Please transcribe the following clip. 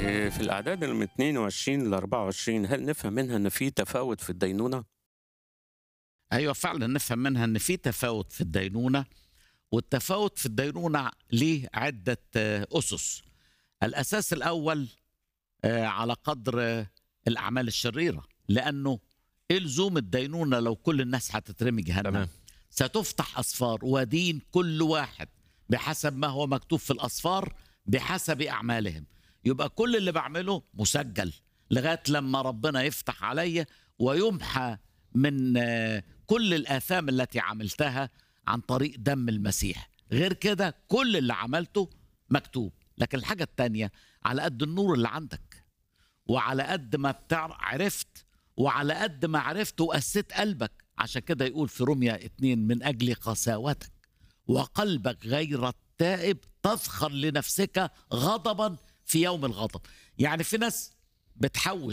إيه، في الأعداد من 22 ل 24 هل نفهم منها إن في تفاوت في الدينونة؟ ايوه فعلا نفهم منها ان في تفاوت في الدينونه والتفاوت في الدينونه ليه عده آه، اسس الاساس الاول آه، على قدر آه، الاعمال الشريره لانه ايه لزوم الدينونه لو كل الناس هتترمي جهنم تمام. ستفتح اسفار ودين كل واحد بحسب ما هو مكتوب في الاسفار بحسب اعمالهم يبقى كل اللي بعمله مسجل لغايه لما ربنا يفتح عليا ويمحى من آه، كل الاثام التي عملتها عن طريق دم المسيح غير كده كل اللي عملته مكتوب لكن الحاجه التانية على قد النور اللي عندك وعلى قد ما بتعرف عرفت وعلى قد ما عرفت وقسيت قلبك عشان كده يقول في روميا اتنين من أجل قساوتك وقلبك غير التائب تذخر لنفسك غضبا في يوم الغضب يعني في ناس بتحوش